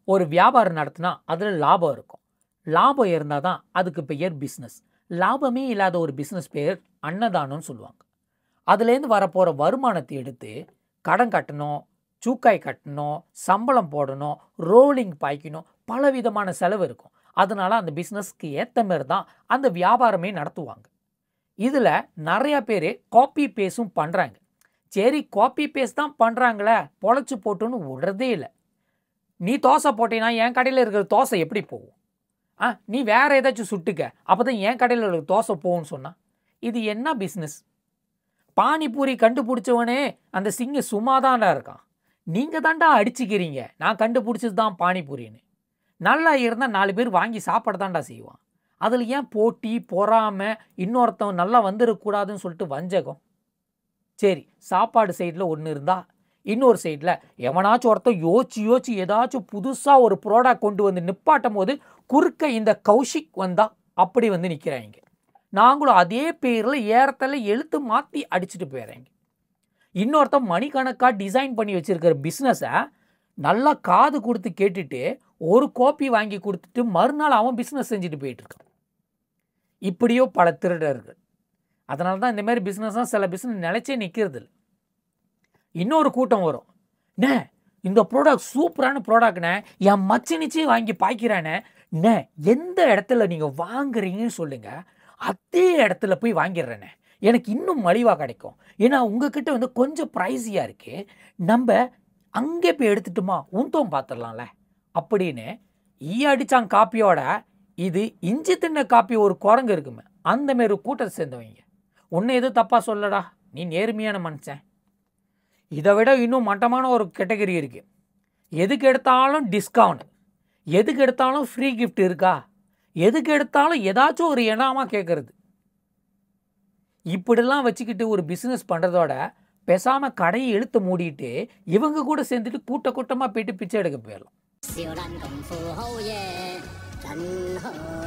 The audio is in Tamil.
ஒரு வியாபாரம் நடத்தினா அதில் லாபம் இருக்கும் லாபம் இருந்தால் தான் அதுக்கு பெயர் பிஸ்னஸ் லாபமே இல்லாத ஒரு பிஸ்னஸ் பேர் அன்னதானம்னு சொல்லுவாங்க அதுலேருந்து வரப்போகிற வருமானத்தை எடுத்து கடன் கட்டணும் சூக்காய் கட்டணும் சம்பளம் போடணும் ரோலிங் பாய்க்கணும் பல விதமான செலவு இருக்கும் அதனால அந்த பிஸ்னஸ்க்கு ஏற்ற மாரி தான் அந்த வியாபாரமே நடத்துவாங்க இதில் நிறைய பேர் காப்பி பேஸும் பண்ணுறாங்க சரி காப்பி பேஸ்ட் தான் பண்ணுறாங்களே பொழைச்சி போட்டுன்னு விடுறதே இல்லை நீ தோசை போட்டீங்கன்னா என் கடையில் இருக்கிற தோசை எப்படி போகும் ஆ நீ வேற ஏதாச்சும் சுட்டுக்க அப்போ தான் என் கடையில் இருக்கிற தோசை போகும்னு சொன்னா இது என்ன பிஸ்னஸ் பானிபூரி கண்டுபிடிச்சவனே அந்த சிங்க சும்மாதான்டா இருக்கான் நீங்கள் தான்டா அடிச்சுக்கிறீங்க நான் கண்டுபிடிச்சது தான் பானிபூரின்னு நல்லா இருந்தால் நாலு பேர் வாங்கி சாப்பிட தான்டா செய்வான் அதில் ஏன் போட்டி பொறாமை இன்னொருத்தவன் நல்லா வந்துடக்கூடாதுன்னு சொல்லிட்டு வஞ்சகம் சரி சாப்பாடு சைடில் ஒன்று இருந்தால் இன்னொரு சைடில் எவனாச்சும் ஒருத்தன் யோசிச்சு யோசிச்சு ஏதாச்சும் புதுசாக ஒரு ப்ராடக்ட் கொண்டு வந்து நிப்பாட்டும் போது குறுக்க இந்த கௌஷிக் வந்தா அப்படி வந்து நிற்கிறாங்க நாங்களும் அதே பேரில் ஏறத்தில் எழுத்து மாற்றி அடிச்சுட்டு போயிடுறாங்க இன்னொருத்தன் மணிக்கணக்காக டிசைன் பண்ணி வச்சிருக்கிற பிஸ்னஸை நல்லா காது கொடுத்து கேட்டுட்டு ஒரு கோப்பி வாங்கி கொடுத்துட்டு மறுநாள் அவன் பிஸ்னஸ் செஞ்சுட்டு போயிட்டு இருக்கான் இப்படியோ பல திருடர்கள் அதனால தான் இந்த மாதிரி பிஸ்னஸ்லாம் சில பிஸ்னஸ் நிலைச்சே நிற்கிறது இல்லை இன்னொரு கூட்டம் வரும் நே இந்த ப்ராடக்ட் சூப்பரான ப்ராடக்ட்ண்ணே என் மச்சனிச்சே வாங்கி பாய்க்கிறானே நே எந்த இடத்துல நீங்கள் வாங்குறீங்கன்னு சொல்லுங்கள் அதே இடத்துல போய் வாங்கிடுறேனே எனக்கு இன்னும் மலிவாக கிடைக்கும் ஏன்னா உங்ககிட்ட வந்து கொஞ்சம் ப்ரைஸியாக இருக்கு நம்ம அங்கே போய் எடுத்துட்டுமா உந்தோம் பார்த்துடலாம்ல அப்படின்னு ஈ அடிச்சான் காப்பியோட இது இஞ்சி தின்ன காப்பி ஒரு குரங்கு இருக்குமே அந்த மாரி ஒரு கூட்டத்தை சேர்ந்தவங்க உன்னை எதுவும் தப்பாக சொல்லடா நீ நேர்மையான மனுஷன் இதை விட இன்னும் மட்டமான ஒரு கேட்டகரி இருக்கு எதுக்கு எடுத்தாலும் டிஸ்கவுண்ட் எதுக்கு எடுத்தாலும் ஃப்ரீ gift இருக்கா எதுக்கு எடுத்தாலும் ஏதாச்சும் ஒரு இனாமா கேட்கறது இப்படிலாம் வச்சுக்கிட்டு ஒரு பிஸ்னஸ் பண்ணுறதோட பேசாமல் கடையை இழுத்து மூடிட்டு இவங்க கூட சேர்ந்துட்டு கூட்ட கூட்டமாக போயிட்டு பிச்சை எடுக்க போயிடலாம் 少林功夫好嘢，真好